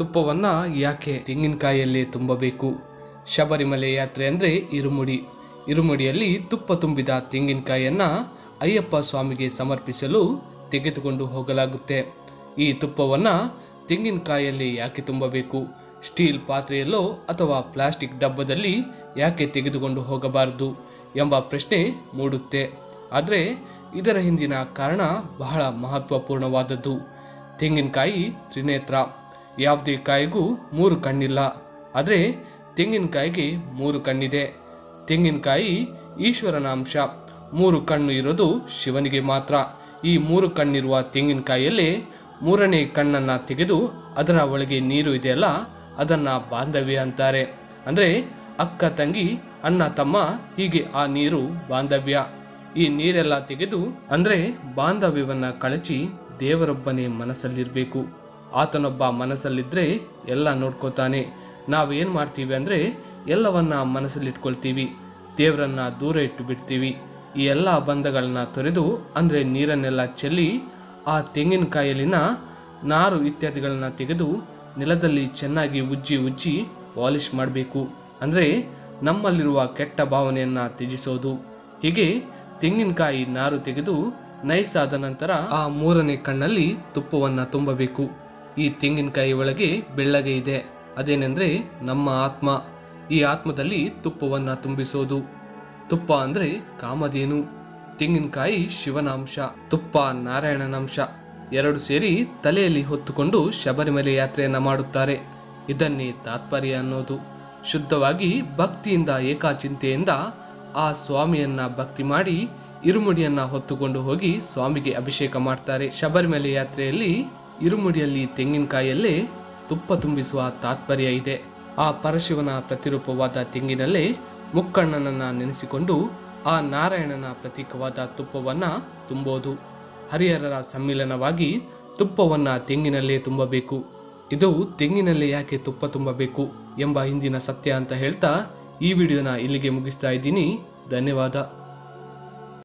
ತುಪ್ಪವನ್ನ ಯಾಕೆ ತೆಂಗಿನಕಾಯಿಯಲ್ಲಿ ತುಂಬಬೇಕು ಶಬರಿಮಲೆ ಯಾತ್ರೆ ಅಂದರೆ ಇರುಮುಡಿ ಇರುಮುಡಿಯಲ್ಲಿ ತುಪ್ಪ ತುಂಬಿದ ತೆಂಗಿನಕಾಯಿಯನ್ನ ಅಯ್ಯಪ್ಪ ಸ್ವಾಮಿಗೆ ಸಮರ್ಪಿಸಲು ತೆಗೆದುಕೊಂಡು ಹೋಗಲಾಗುತ್ತೆ ಈ ತುಪ್ಪವನ್ನ ತೆಂಗಿನಕಾಯಿಯಲ್ಲಿ ಯಾಕೆ ತುಂಬಬೇಕು ಸ್ಟೀಲ್ ಪಾತ್ರೆಯಲ್ಲೋ ಅಥವಾ ಪ್ಲಾಸ್ಟಿಕ್ ಡಬ್ಬದಲ್ಲಿ ಯಾಕೆ ತೆಗೆದುಕೊಂಡು ಹೋಗಬಾರದು ಎಂಬ ಪ್ರಶ್ನೆ ಮೂಡುತ್ತೆ ಆದರೆ ಇದರ ಹಿಂದಿನ ಕಾರಣ ಬಹಳ ಮಹತ್ವಪೂರ್ಣವಾದದ್ದು ತೆಂಗಿನಕಾಯಿ ತ್ರಿನೇತ್ರ ಯಾವುದೇ ಕಾಯಿಗೂ ಮೂರು ಕಣ್ಣಿಲ್ಲ ಆದರೆ ತೆಂಗಿನಕಾಯಿಗೆ ಮೂರು ಕಣ್ಣಿದೆ ತೆಂಗಿನಕಾಯಿ ಈಶ್ವರನ ಅಂಶ ಮೂರು ಕಣ್ಣು ಇರೋದು ಶಿವನಿಗೆ ಮಾತ್ರ ಈ ಮೂರು ಕಣ್ಣಿರುವ ತೆಂಗಿನಕಾಯಿಯಲ್ಲೇ ಮೂರನೇ ಕಣ್ಣನ್ನು ತೆಗೆದು ಅದರ ಒಳಗೆ ನೀರು ಇದೆಯಲ್ಲ ಅದನ್ನು ಬಾಂಧವ್ಯ ಅಂತಾರೆ ಅಂದರೆ ಅಕ್ಕ ತಂಗಿ ಅಣ್ಣ ತಮ್ಮ ಹೀಗೆ ಆ ನೀರು ಬಾಂಧವ್ಯ ಈ ನೀರೆಲ್ಲ ತೆಗೆದು ಅಂದರೆ ಬಾಂಧವ್ಯವನ್ನ ಕಳಚಿ ದೇವರೊಬ್ಬನೇ ಮನಸ್ಸಲ್ಲಿರಬೇಕು ಆತನೊಬ್ಬ ಮನಸ್ಸಲ್ಲಿದ್ದರೆ ಎಲ್ಲ ನೋಡ್ಕೋತಾನೆ ನಾವೇನು ಮಾಡ್ತೀವಿ ಅಂದರೆ ಎಲ್ಲವನ್ನ ಮನಸ್ಸಲ್ಲಿಟ್ಕೊಳ್ತೀವಿ ದೇವರನ್ನ ದೂರ ಇಟ್ಟು ಬಿಡ್ತೀವಿ ಈ ಎಲ್ಲ ಬಂಧಗಳನ್ನ ತೊರೆದು ಅಂದರೆ ನೀರನ್ನೆಲ್ಲ ಚೆಲ್ಲಿ ಆ ತೆಂಗಿನಕಾಯಲ್ಲಿನ ನಾರು ಇತ್ಯಾದಿಗಳನ್ನ ತೆಗೆದು ನೆಲದಲ್ಲಿ ಚೆನ್ನಾಗಿ ಉಜ್ಜಿ ಉಜ್ಜಿ ಪಾಲಿಷ್ ಮಾಡಬೇಕು ಅಂದರೆ ನಮ್ಮಲ್ಲಿರುವ ಕೆಟ್ಟ ಭಾವನೆಯನ್ನು ತ್ಯಜಿಸೋದು ಹೀಗೆ ತೆಂಗಿನಕಾಯಿ ನಾರು ತೆಗೆದು ನೈಸ್ ಆದ ನಂತರ ಆ ಮೂರನೇ ಕಣ್ಣಲ್ಲಿ ತುಪ್ಪವನ್ನು ತುಂಬಬೇಕು ಈ ತೆಂಗಿನಕಾಯಿ ಒಳಗೆ ಬೆಳ್ಳಗೆ ಇದೆ ಅದೇನೆಂದರೆ ನಮ್ಮ ಆತ್ಮ ಈ ಆತ್ಮದಲ್ಲಿ ತುಪ್ಪವನ್ನು ತುಂಬಿಸೋದು ತುಪ್ಪ ಅಂದರೆ ಕಾಮಧೇನು ತೆಂಗಿನಕಾಯಿ ಶಿವನ ಅಂಶ ತುಪ್ಪ ನಾರಾಯಣನ ಅಂಶ ಎರಡು ಸೇರಿ ತಲೆಯಲ್ಲಿ ಹೊತ್ತುಕೊಂಡು ಶಬರಿಮಲೆ ಯಾತ್ರೆಯನ್ನ ಮಾಡುತ್ತಾರೆ ಇದನ್ನೇ ತಾತ್ಪರ್ಯ ಅನ್ನೋದು ಶುದ್ಧವಾಗಿ ಭಕ್ತಿಯಿಂದ ಏಕಾಚಿಂತೆಯಿಂದ ಆ ಸ್ವಾಮಿಯನ್ನ ಭಕ್ತಿ ಮಾಡಿ ಇರುಮುಡಿಯನ್ನ ಹೊತ್ತುಕೊಂಡು ಹೋಗಿ ಸ್ವಾಮಿಗೆ ಅಭಿಷೇಕ ಮಾಡ್ತಾರೆ ಶಬರಿಮಲೆ ಯಾತ್ರೆಯಲ್ಲಿ ಇರುಮುಡಿಯಲ್ಲಿ ತೆಂಗಿನಕಾಯಲ್ಲೇ ತುಪ್ಪ ತುಂಬಿಸುವ ತಾತ್ಪರ್ಯ ಇದೆ ಆ ಪರಶಿವನ ಪ್ರತಿರೂಪವಾದ ತೆಂಗಿನಲ್ಲೇ ಮುಕ್ಕಣ್ಣನನ್ನ ನೆನೆಸಿಕೊಂಡು ಆ ನಾರಾಯಣನ ಪ್ರತೀಕವಾದ ತುಪ್ಪವನ್ನ ತುಂಬೋದು ಹರಿಹರರ ಸಮ್ಮಿಲನವಾಗಿ ತುಪ್ಪವನ್ನ ತೆಂಗಿನಲ್ಲೇ ತುಂಬಬೇಕು ಇದು ತೆಂಗಿನಲ್ಲೇ ಯಾಕೆ ತುಪ್ಪ ತುಂಬಬೇಕು ಎಂಬ ಹಿಂದಿನ ಸತ್ಯ ಅಂತ ಹೇಳ್ತಾ ಈ ವಿಡಿಯೋನ ಇಲ್ಲಿಗೆ ಮುಗಿಸ್ತಾ ಇದ್ದೀನಿ ಧನ್ಯವಾದ